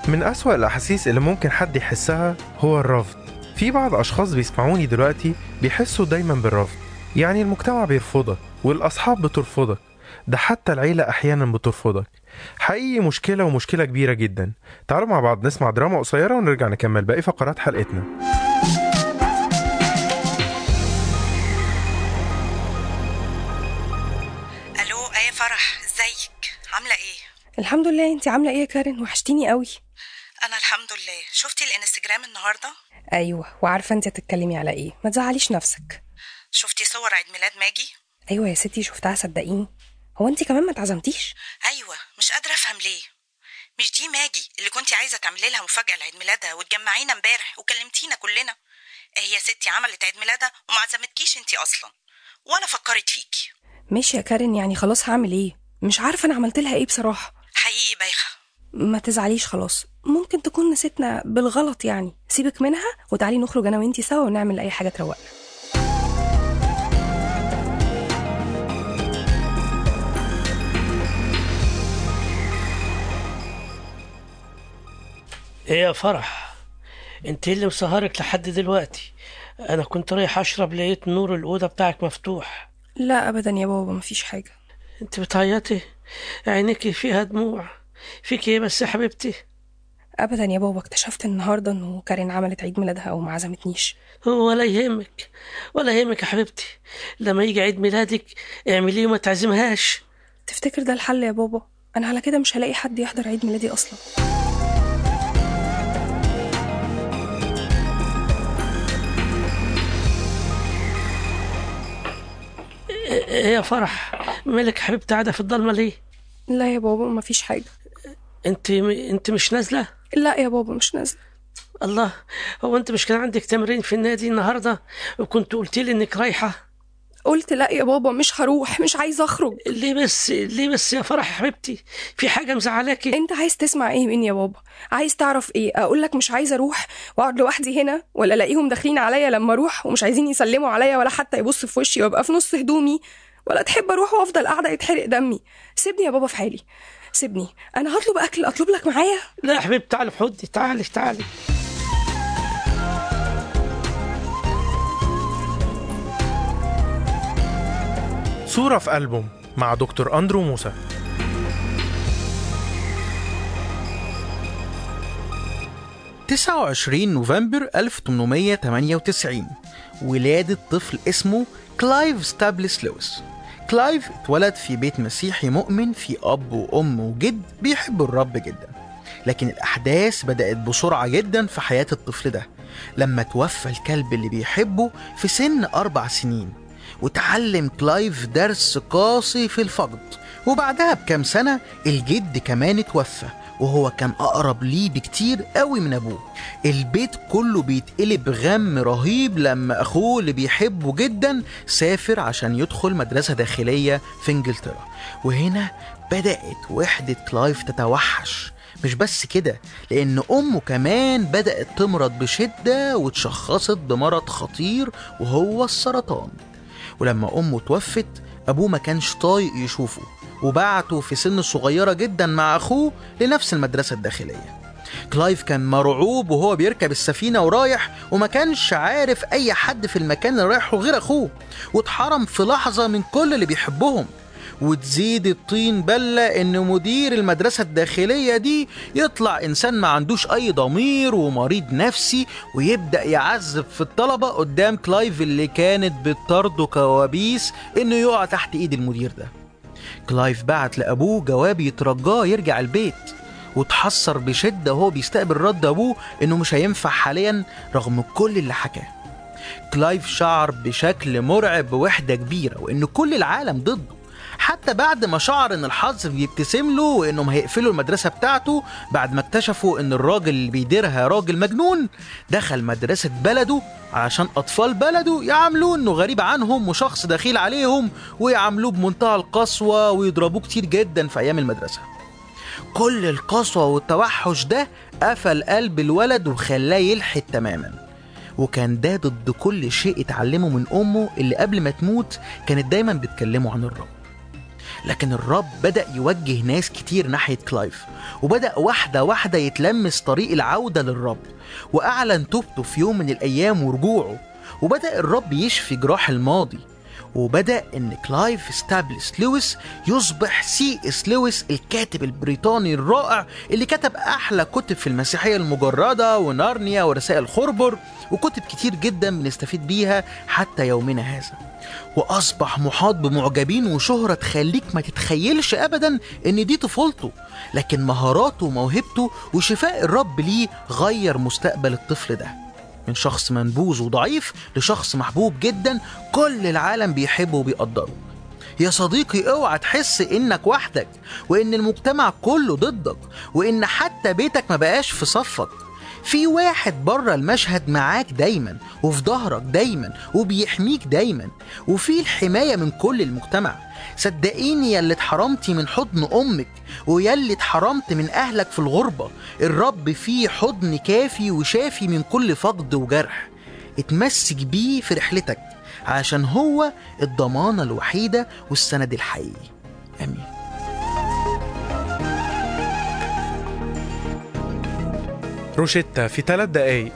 من أسوأ الأحاسيس اللي ممكن حد يحسها هو الرفض في بعض أشخاص بيسمعوني دلوقتي بيحسوا دايما بالرفض يعني المجتمع بيرفضك والأصحاب بترفضك ده حتى العيلة أحيانا بترفضك حقيقي مشكلة ومشكلة كبيرة جدا تعالوا مع بعض نسمع دراما قصيرة ونرجع نكمل باقي فقرات حلقتنا الو ايه فرح ازيك عامله ايه الحمد لله انت عامله ايه يا كارين وحشتيني قوي انا الحمد لله شفتي الانستجرام النهارده ايوه وعارفه انت هتتكلمي على ايه ما تزعليش نفسك شفتي صور عيد ميلاد ماجي ايوه يا ستي شفتها صدقيني هو انت كمان ما اتعزمتيش ايوه مش قادره افهم ليه مش دي ماجي اللي كنتي عايزه تعملي لها مفاجاه لعيد ميلادها وتجمعينا امبارح وكلمتينا كلنا ايه يا ستي عملت عيد ميلادها وما عزمتكيش انتي اصلا ولا فكرت فيكي ماشي يا كارين يعني خلاص هعمل ايه مش عارفه انا عملت لها ايه بصراحه حقيقي بايخه ما تزعليش خلاص ممكن تكون نسيتنا بالغلط يعني سيبك منها وتعالي نخرج انا وانتي سوا ونعمل اي حاجه تروقنا ايه يا فرح انت إيه اللي مسهرك لحد دلوقتي انا كنت رايح اشرب لقيت نور الاوضه بتاعك مفتوح لا ابدا يا بابا مفيش حاجه انت بتعيطي عينيكي فيها دموع فيك ايه بس يا حبيبتي ابدا يا بابا اكتشفت النهارده انه كارين عملت عيد ميلادها وما عزمتنيش ولا يهمك ولا يهمك يا حبيبتي لما يجي عيد ميلادك اعمليه وما تعزمهاش تفتكر ده الحل يا بابا انا على كده مش هلاقي حد يحضر عيد ميلادي اصلا ايه يا فرح مالك يا حبيبتي قاعده في الضلمه ليه لا يا بابا مفيش حاجه انت انت مش نازله لا يا بابا مش نازله الله هو انت مش كان عندك تمرين في النادي النهارده وكنت قلت لي انك رايحه قلت لا يا بابا مش هروح مش عايزه اخرج ليه بس ليه بس يا فرح يا حبيبتي في حاجه مزعلاكي انت عايز تسمع ايه مني يا بابا عايز تعرف ايه اقول لك مش عايزه اروح واقعد لوحدي هنا ولا الاقيهم داخلين عليا لما اروح ومش عايزين يسلموا عليا ولا حتى يبصوا في وشي وابقى في نص هدومي ولا تحب اروح وافضل قاعده يتحرق دمي سيبني يا بابا في حالي سيبني انا هطلب اكل اطلب لك معايا لا يا حبيبتي تعالي في حضني تعالي تعالي صورة في ألبوم مع دكتور أندرو موسى تسعة وعشرين نوفمبر 1898 ولادة طفل اسمه كلايف ستابلس لويس كلايف اتولد في بيت مسيحي مؤمن في أب وأم وجد بيحبوا الرب جدا لكن الأحداث بدأت بسرعة جدا في حياة الطفل ده لما توفى الكلب اللي بيحبه في سن أربع سنين وتعلم كلايف درس قاسي في الفقد وبعدها بكام سنة الجد كمان اتوفى وهو كان أقرب ليه بكتير قوي من أبوه البيت كله بيتقلب غم رهيب لما أخوه اللي بيحبه جدا سافر عشان يدخل مدرسة داخلية في إنجلترا وهنا بدأت وحدة كلايف تتوحش مش بس كده لأن أمه كمان بدأت تمرض بشدة واتشخصت بمرض خطير وهو السرطان ولما أمه توفت أبوه ما كانش طايق يشوفه وبعته في سن صغيرة جدا مع أخوه لنفس المدرسة الداخلية كلايف كان مرعوب وهو بيركب السفينة ورايح وما كانش عارف أي حد في المكان اللي رايحه غير أخوه واتحرم في لحظة من كل اللي بيحبهم وتزيد الطين بلة إن مدير المدرسة الداخلية دي يطلع إنسان ما عندوش أي ضمير ومريض نفسي ويبدأ يعذب في الطلبة قدام كلايف اللي كانت بتطرده كوابيس إنه يقع تحت إيد المدير ده كلايف بعت لأبوه جواب يترجاه يرجع البيت وتحسر بشدة وهو بيستقبل رد أبوه إنه مش هينفع حاليا رغم كل اللي حكاه كلايف شعر بشكل مرعب بوحدة كبيرة وإن كل العالم ضده حتى بعد ما شعر ان الحظ بيبتسم له وانهم هيقفلوا المدرسه بتاعته بعد ما اكتشفوا ان الراجل اللي بيديرها راجل مجنون دخل مدرسه بلده عشان اطفال بلده يعاملوه انه غريب عنهم وشخص دخيل عليهم ويعاملوه بمنتهى القسوه ويضربوه كتير جدا في ايام المدرسه كل القسوه والتوحش ده قفل قلب الولد وخلاه يلحد تماما وكان ده ضد كل شيء اتعلمه من امه اللي قبل ما تموت كانت دايما بتكلمه عن الرب لكن الرب بدأ يوجه ناس كتير ناحية كلايف وبدأ واحدة واحدة يتلمس طريق العودة للرب وأعلن توبته في يوم من الأيام ورجوعه وبدأ الرب يشفي جراح الماضي وبدأ إن كلايف ستابلس لويس يصبح سي اس لويس الكاتب البريطاني الرائع اللي كتب أحلى كتب في المسيحية المجردة ونارنيا ورسائل خربر وكتب كتير جدا بنستفيد بيها حتى يومنا هذا وأصبح محاط بمعجبين وشهرة تخليك ما تتخيلش أبدا إن دي طفولته لكن مهاراته وموهبته وشفاء الرب ليه غير مستقبل الطفل ده من شخص منبوذ وضعيف لشخص محبوب جدا كل العالم بيحبه وبيقدره يا صديقي اوعى تحس انك وحدك وان المجتمع كله ضدك وان حتى بيتك ما بقاش في صفك في واحد بره المشهد معاك دايما وفي ظهرك دايما وبيحميك دايما وفي الحماية من كل المجتمع صدقيني يا اللي اتحرمتي من حضن امك ويا اللي اتحرمت من اهلك في الغربة الرب فيه حضن كافي وشافي من كل فقد وجرح اتمسك بيه في رحلتك عشان هو الضمانة الوحيدة والسند الحقيقي امين روشيتا في ثلاث دقايق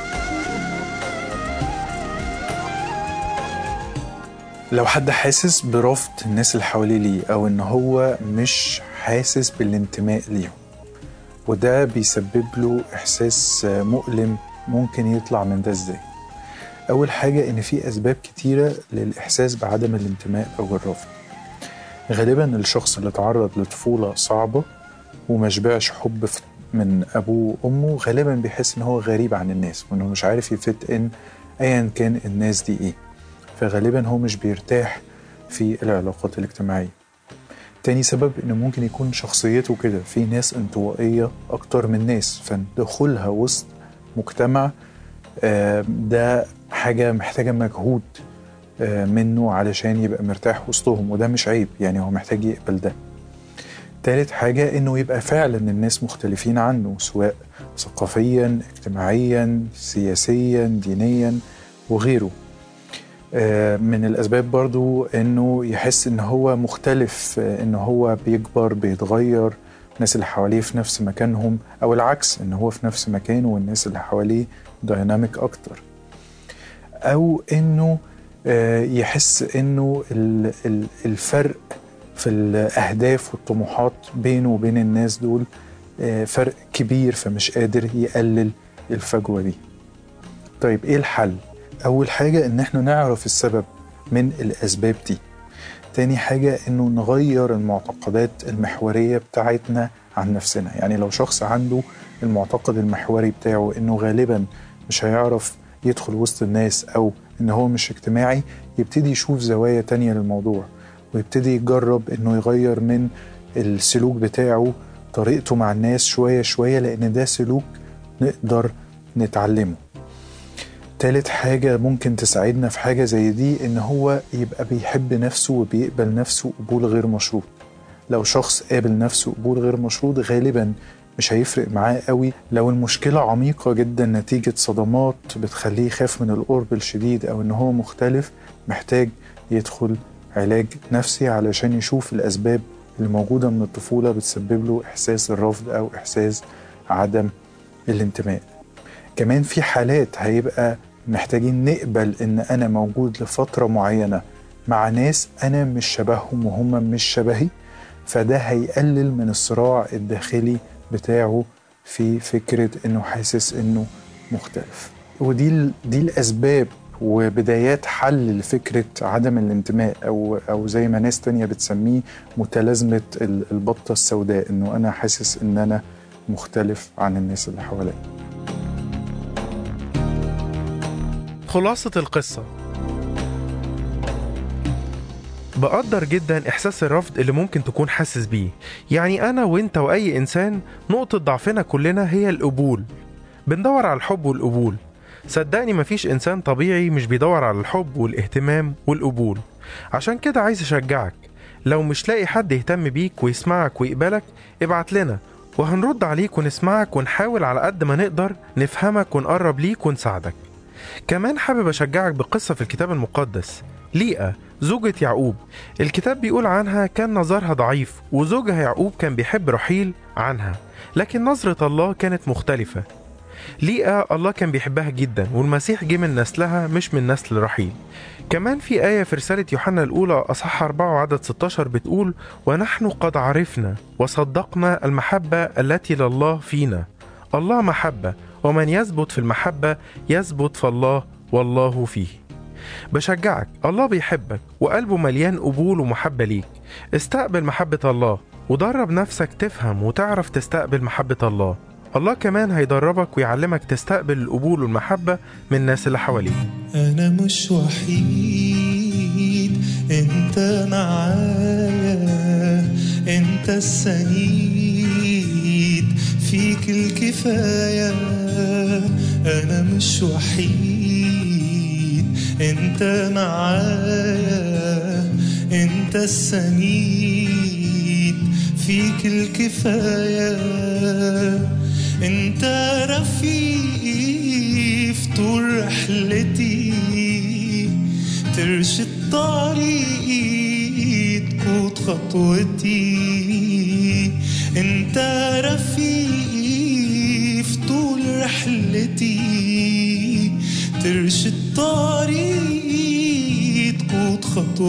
لو حد حاسس برفض الناس اللي حواليه ليه او ان هو مش حاسس بالانتماء ليهم وده بيسبب له احساس مؤلم ممكن يطلع من ده ازاي اول حاجه ان في اسباب كتيره للاحساس بعدم الانتماء او الرفض غالبا الشخص اللي تعرض لطفوله صعبه وما شبعش حب في- من ابوه وامه غالبا بيحس ان هو غريب عن الناس وانه مش عارف يفت ان ايا كان الناس دي ايه فغالبا هو مش بيرتاح في العلاقات الاجتماعية تاني سبب انه ممكن يكون شخصيته كده في ناس انطوائية اكتر من ناس فدخولها وسط مجتمع آه، ده حاجة محتاجة مجهود آه، منه علشان يبقى مرتاح وسطهم وده مش عيب يعني هو محتاج يقبل ده تالت حاجة انه يبقى فعلا الناس مختلفين عنه سواء ثقافيا اجتماعيا سياسيا دينيا وغيره آه، من الاسباب برضو انه يحس ان هو مختلف آه، ان هو بيكبر بيتغير الناس اللي حواليه في نفس مكانهم او العكس ان هو في نفس مكانه والناس اللي حواليه دايناميك اكتر او انه آه، يحس انه ال- ال- الفرق في الاهداف والطموحات بينه وبين الناس دول آه، فرق كبير فمش قادر يقلل الفجوه دي طيب ايه الحل اول حاجه ان احنا نعرف السبب من الاسباب دي تاني حاجه انه نغير المعتقدات المحوريه بتاعتنا عن نفسنا يعني لو شخص عنده المعتقد المحوري بتاعه انه غالبا مش هيعرف يدخل وسط الناس او ان هو مش اجتماعي يبتدي يشوف زوايا تانية للموضوع ويبتدي يجرب انه يغير من السلوك بتاعه طريقته مع الناس شوية شوية لان ده سلوك نقدر نتعلمه تالت حاجة ممكن تساعدنا في حاجة زي دي إن هو يبقى بيحب نفسه وبيقبل نفسه قبول غير مشروط لو شخص قابل نفسه قبول غير مشروط غالبا مش هيفرق معاه قوي لو المشكلة عميقة جدا نتيجة صدمات بتخليه يخاف من القرب الشديد أو إن هو مختلف محتاج يدخل علاج نفسي علشان يشوف الأسباب اللي موجودة من الطفولة بتسبب له إحساس الرفض أو إحساس عدم الانتماء كمان في حالات هيبقى محتاجين نقبل ان انا موجود لفترة معينة مع ناس انا مش شبههم وهم مش شبهي فده هيقلل من الصراع الداخلي بتاعه في فكرة انه حاسس انه مختلف ودي ال- دي الاسباب وبدايات حل لفكرة عدم الانتماء أو أو زي ما ناس تانية بتسميه متلازمة ال- البطة السوداء إنه أنا حاسس إن أنا مختلف عن الناس اللي حواليا خلاصة القصة بقدر جدا إحساس الرفض اللي ممكن تكون حاسس بيه يعني أنا وإنت وأي إنسان نقطة ضعفنا كلنا هي القبول بندور على الحب والقبول صدقني مفيش إنسان طبيعي مش بيدور على الحب والاهتمام والقبول عشان كده عايز أشجعك لو مش لاقي حد يهتم بيك ويسمعك ويقبلك ابعت لنا وهنرد عليك ونسمعك ونحاول على قد ما نقدر نفهمك ونقرب ليك ونساعدك كمان حابب أشجعك بقصة في الكتاب المقدس ليئة زوجة يعقوب الكتاب بيقول عنها كان نظرها ضعيف وزوجها يعقوب كان بيحب رحيل عنها لكن نظرة الله كانت مختلفة ليئة الله كان بيحبها جدا والمسيح جه من نسلها مش من نسل رحيل كمان في آية في رسالة يوحنا الأولى أصح 4 وعدد 16 بتقول ونحن قد عرفنا وصدقنا المحبة التي لله فينا الله محبة ومن يثبت في المحبة يثبت في الله والله فيه بشجعك الله بيحبك وقلبه مليان قبول ومحبة ليك استقبل محبة الله ودرب نفسك تفهم وتعرف تستقبل محبة الله الله كمان هيدربك ويعلمك تستقبل القبول والمحبة من الناس اللي حواليك أنا مش وحيد أنت معايا أنت السنيد فيك الكفاية أنا مش وحيد أنت معايا أنت السنيد فيك الكفاية أنت رفيقي في طول رحلتي ترشد طريقي تقود خطوتي انت رفيقي في طول رحلتي ترشد طريقي تقود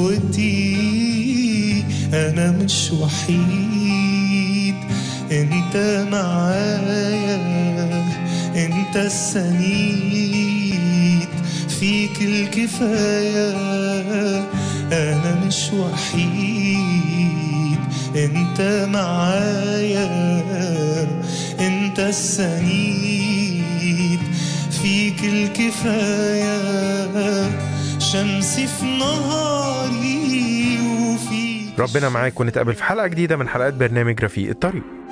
خطوتي انا مش وحيد انت معايا انت السنيد فيك الكفاية أنا مش وحيد أنت معايا أنت السنيد فيك الكفاية شمسي في نهاري وفيك ربنا معاك ونتقابل في حلقة جديدة من حلقات برنامج رفيق الطريق